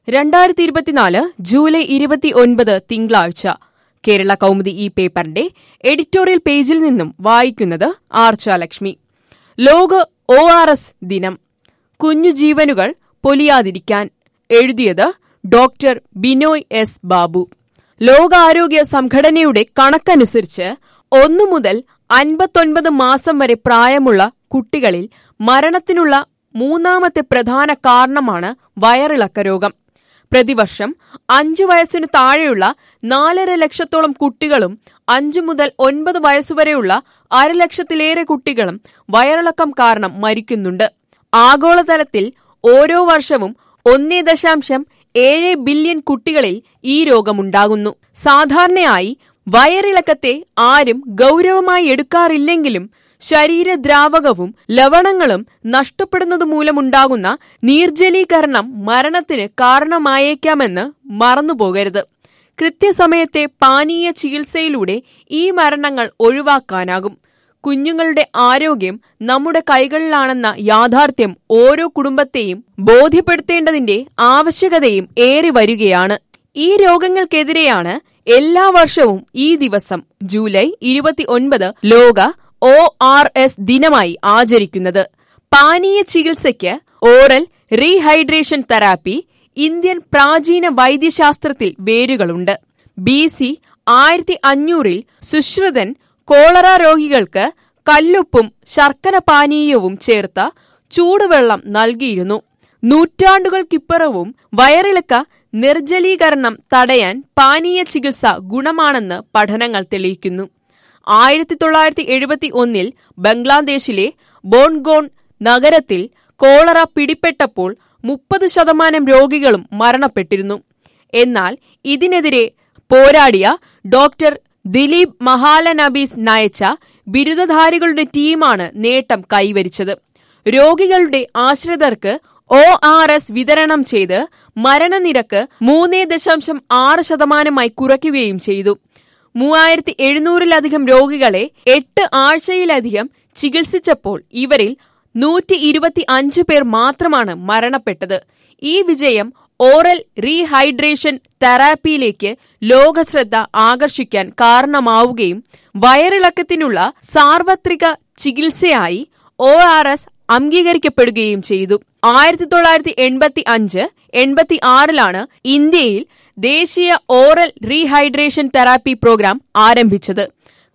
രണ്ടായിരത്തി ഇരുപത്തിനാല് ജൂലൈ ഇരുപത്തി ഒൻപത് തിങ്കളാഴ്ച കേരള കൗമുദി ഈ പേപ്പറിന്റെ എഡിറ്റോറിയൽ പേജിൽ നിന്നും വായിക്കുന്നത് ആർച്ച ലക്ഷ്മി ലോക ഒ ആർ എസ് ദിനം കുഞ്ഞു ജീവനുകൾ പൊലിയാതിരിക്കാൻ എഴുതിയത് ഡോക്ടർ ബിനോയ് എസ് ബാബു ലോകാരോഗ്യ സംഘടനയുടെ കണക്കനുസരിച്ച് ഒന്നു മുതൽ അൻപത്തൊൻപത് മാസം വരെ പ്രായമുള്ള കുട്ടികളിൽ മരണത്തിനുള്ള മൂന്നാമത്തെ പ്രധാന കാരണമാണ് വയറിളക്ക രോഗം പ്രതിവർഷം അഞ്ചു വയസ്സിന് താഴെയുള്ള നാലര ലക്ഷത്തോളം കുട്ടികളും അഞ്ചു മുതൽ ഒൻപത് വയസ്സുവരെയുള്ള അരലക്ഷത്തിലേറെ കുട്ടികളും വയറിളക്കം കാരണം മരിക്കുന്നുണ്ട് ആഗോളതലത്തിൽ ഓരോ വർഷവും ഒന്നേ ദശാംശം ഏഴ് ബില്യൺ കുട്ടികളിൽ ഈ രോഗമുണ്ടാകുന്നു സാധാരണയായി വയറിളക്കത്തെ ആരും ഗൗരവമായി എടുക്കാറില്ലെങ്കിലും ശരീരദ്രാവകവും ലവണങ്ങളും നഷ്ടപ്പെടുന്നത് മൂലമുണ്ടാകുന്ന നീർജലീകരണം മരണത്തിന് കാരണമായേക്കാമെന്ന് മറന്നുപോകരുത് കൃത്യസമയത്തെ പാനീയ ചികിത്സയിലൂടെ ഈ മരണങ്ങൾ ഒഴിവാക്കാനാകും കുഞ്ഞുങ്ങളുടെ ആരോഗ്യം നമ്മുടെ കൈകളിലാണെന്ന യാഥാർത്ഥ്യം ഓരോ കുടുംബത്തെയും ബോധ്യപ്പെടുത്തേണ്ടതിന്റെ ആവശ്യകതയും ഏറി വരികയാണ് ഈ രോഗങ്ങൾക്കെതിരെയാണ് എല്ലാ വർഷവും ഈ ദിവസം ജൂലൈ ഇരുപത്തി ഒൻപത് ലോക ഒ ആർ എസ് ദിനമായി ആചരിക്കുന്നത് പാനീയ ചികിത്സയ്ക്ക് ഓറൽ റീഹൈഡ്രേഷൻ തെറാപ്പി ഇന്ത്യൻ പ്രാചീന വൈദ്യശാസ്ത്രത്തിൽ വേരുകളുണ്ട് ബി സി ആയിരത്തി അഞ്ഞൂറിൽ സുശ്രുതൻ കോളറ രോഗികൾക്ക് കല്ലുപ്പും ശർക്കര പാനീയവും ചേർത്ത ചൂടുവെള്ളം നൽകിയിരുന്നു നൂറ്റാണ്ടുകൾക്കിപ്പുറവും വയറിളക്ക നിർജ്ജലീകരണം തടയാൻ പാനീയ ചികിത്സ ഗുണമാണെന്ന് പഠനങ്ങൾ തെളിയിക്കുന്നു ആയിരത്തി തൊള്ളായിരത്തി എഴുപത്തി ഒന്നിൽ ബംഗ്ലാദേശിലെ ബോൺഗോൺ നഗരത്തിൽ കോളറ പിടിപെട്ടപ്പോൾ മുപ്പത് ശതമാനം രോഗികളും മരണപ്പെട്ടിരുന്നു എന്നാൽ ഇതിനെതിരെ പോരാടിയ ഡോക്ടർ ദിലീപ് മഹാലനബീസ് നയിച്ച ബിരുദധാരികളുടെ ടീമാണ് നേട്ടം കൈവരിച്ചത് രോഗികളുടെ ആശ്രിതർക്ക് ഒ ആർ എസ് വിതരണം ചെയ്ത് മരണനിരക്ക് മൂന്ന് ദശാംശം ആറ് ശതമാനമായി കുറയ്ക്കുകയും ചെയ്തു മൂവായിരത്തി എഴുന്നൂറിലധികം രോഗികളെ എട്ട് ആഴ്ചയിലധികം ചികിത്സിച്ചപ്പോൾ ഇവരിൽ നൂറ്റി ഇരുപത്തി അഞ്ച് പേർ മാത്രമാണ് മരണപ്പെട്ടത് ഈ വിജയം ഓറൽ റീഹൈഡ്രേഷൻ തെറാപ്പിയിലേക്ക് ലോകശ്രദ്ധ ആകർഷിക്കാൻ കാരണമാവുകയും വയറിളക്കത്തിനുള്ള സാർവത്രിക ചികിത്സയായി ഒ ആർ എസ് അംഗീകരിക്കപ്പെടുകയും ചെയ്തു ആയിരത്തി തൊള്ളായിരത്തി എൺപത്തി അഞ്ച് എൺപത്തി ആറിലാണ് ഇന്ത്യയിൽ ദേശീയ ഓറൽ റീഹൈഡ്രേഷൻ തെറാപ്പി പ്രോഗ്രാം ആരംഭിച്ചത്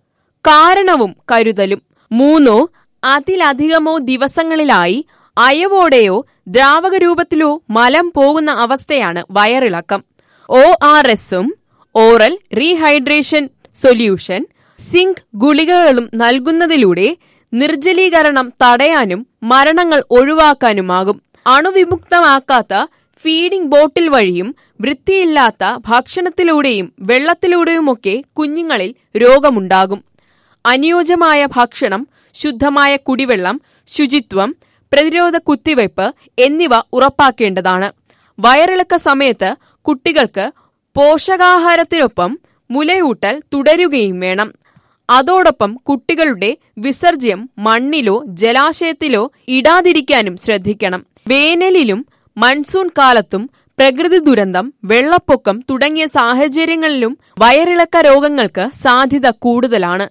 കാരണവും കരുതലും മൂന്നോ അതിലധികമോ ദിവസങ്ങളിലായി അയവോടെയോ ദ്രാവക രൂപത്തിലോ മലം പോകുന്ന അവസ്ഥയാണ് വയറിളക്കം ഒ ആർ എസും ഓറൽ റീഹൈഡ്രേഷൻ സൊല്യൂഷൻ സിങ്ക് ഗുളികകളും നൽകുന്നതിലൂടെ നിർജ്ജലീകരണം തടയാനും മരണങ്ങൾ ഒഴിവാക്കാനുമാകും അണുവിമുക്തമാക്കാത്ത ഫീഡിംഗ് ബോട്ടിൽ വഴിയും വൃത്തിയില്ലാത്ത ഭക്ഷണത്തിലൂടെയും വെള്ളത്തിലൂടെയുമൊക്കെ കുഞ്ഞുങ്ങളിൽ രോഗമുണ്ടാകും അനുയോജ്യമായ ഭക്ഷണം ശുദ്ധമായ കുടിവെള്ളം ശുചിത്വം പ്രതിരോധ കുത്തിവയ്പ് എന്നിവ ഉറപ്പാക്കേണ്ടതാണ് വയറിളക്ക സമയത്ത് കുട്ടികൾക്ക് പോഷകാഹാരത്തിനൊപ്പം മുലയൂട്ടൽ തുടരുകയും വേണം അതോടൊപ്പം കുട്ടികളുടെ വിസർജ്യം മണ്ണിലോ ജലാശയത്തിലോ ഇടാതിരിക്കാനും ശ്രദ്ധിക്കണം വേനലിലും മൺസൂൺ കാലത്തും പ്രകൃതി ദുരന്തം വെള്ളപ്പൊക്കം തുടങ്ങിയ സാഹചര്യങ്ങളിലും വയറിളക്ക രോഗങ്ങൾക്ക് സാധ്യത കൂടുതലാണ്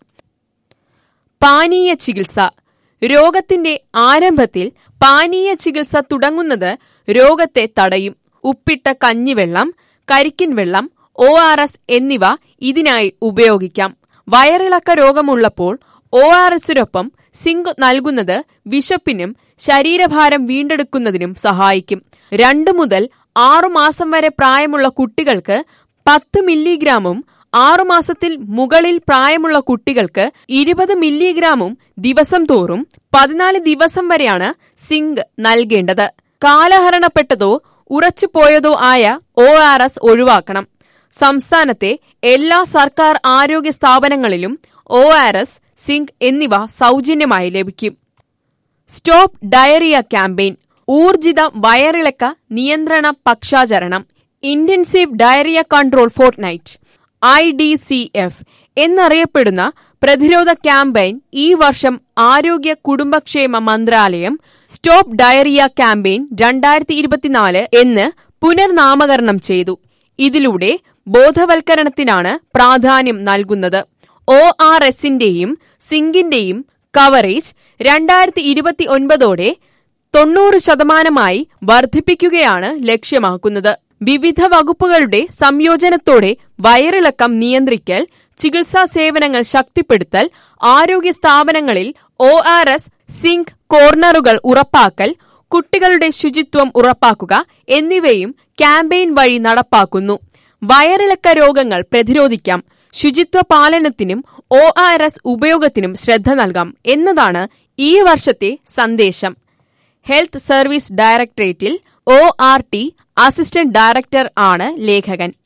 പാനീയ ചികിത്സ രോഗത്തിന്റെ ആരംഭത്തിൽ പാനീയ ചികിത്സ തുടങ്ങുന്നത് രോഗത്തെ തടയും ഉപ്പിട്ട കഞ്ഞിവെള്ളം കരിക്കിൻ വെള്ളം ഒ ആർ എസ് എന്നിവ ഇതിനായി ഉപയോഗിക്കാം വയറിളക്ക രോഗമുള്ളപ്പോൾ ഒ ആർ എസിനൊപ്പം സിങ്ക് നൽകുന്നത് വിശപ്പിനും ശരീരഭാരം വീണ്ടെടുക്കുന്നതിനും സഹായിക്കും രണ്ടു മുതൽ ആറു മാസം വരെ പ്രായമുള്ള കുട്ടികൾക്ക് പത്ത് മില്ലിഗ്രാമും ആറുമാസത്തിൽ മുകളിൽ പ്രായമുള്ള കുട്ടികൾക്ക് ഇരുപത് മില്ലിഗ്രാമും ദിവസം തോറും പതിനാല് ദിവസം വരെയാണ് സിങ്ക് നൽകേണ്ടത് കാലഹരണപ്പെട്ടതോ ഉറച്ചുപോയതോ ആയ ഒ ആർ എസ് ഒഴിവാക്കണം സംസ്ഥാനത്തെ എല്ലാ സർക്കാർ ആരോഗ്യ സ്ഥാപനങ്ങളിലും ഒ ആർ എസ് സിങ്ക് എന്നിവ സൗജന്യമായി ലഭിക്കും സ്റ്റോപ്പ് ഡയറിയ ക്യാമ്പയിൻ ഊർജിത വയറിളക്ക നിയന്ത്രണ പക്ഷാചരണം intensive diarrhoea control fortnight I D C F എന്നറിയപ്പെടുന്ന പ്രതിരോധ ക്യാമ്പയിൻ ഈ വർഷം ആരോഗ്യ കുടുംബക്ഷേമ മന്ത്രാലയം സ്റ്റോപ്പ് ഡയറിയ ക്യാമ്പയിൻ രണ്ടായിരത്തി ഇരുപത്തിനാല് എന്ന് പുനർനാമകരണം ചെയ്തു ഇതിലൂടെ ബോധവൽക്കരണത്തിനാണ് പ്രാധാന്യം നൽകുന്നത് ഒ ആർ എസിന്റെയും സിങ്കിന്റെയും കവറേജ് രണ്ടായിരത്തി ഇരുപത്തി ഒൻപതോടെ തൊണ്ണൂറ് ശതമാനമായി വർദ്ധിപ്പിക്കുകയാണ് ലക്ഷ്യമാക്കുന്നത് വിവിധ വകുപ്പുകളുടെ സംയോജനത്തോടെ വയറിളക്കം നിയന്ത്രിക്കൽ ചികിത്സാ സേവനങ്ങൾ ശക്തിപ്പെടുത്തൽ ആരോഗ്യ സ്ഥാപനങ്ങളിൽ ഒ ആർ എസ് സിങ്ക് കോർണറുകൾ ഉറപ്പാക്കൽ കുട്ടികളുടെ ശുചിത്വം ഉറപ്പാക്കുക എന്നിവയും ക്യാമ്പയിൻ വഴി നടപ്പാക്കുന്നു വയറിളക്ക രോഗങ്ങൾ പ്രതിരോധിക്കാം ശുചിത്വ പാലനത്തിനും ഒ ആർ എസ് ഉപയോഗത്തിനും ശ്രദ്ധ നൽകാം എന്നതാണ് ഈ വർഷത്തെ സന്ദേശം ഹെൽത്ത് സർവീസ് ഡയറക്ടറേറ്റിൽ O R T assistant director ആണ് ലേഖകൻ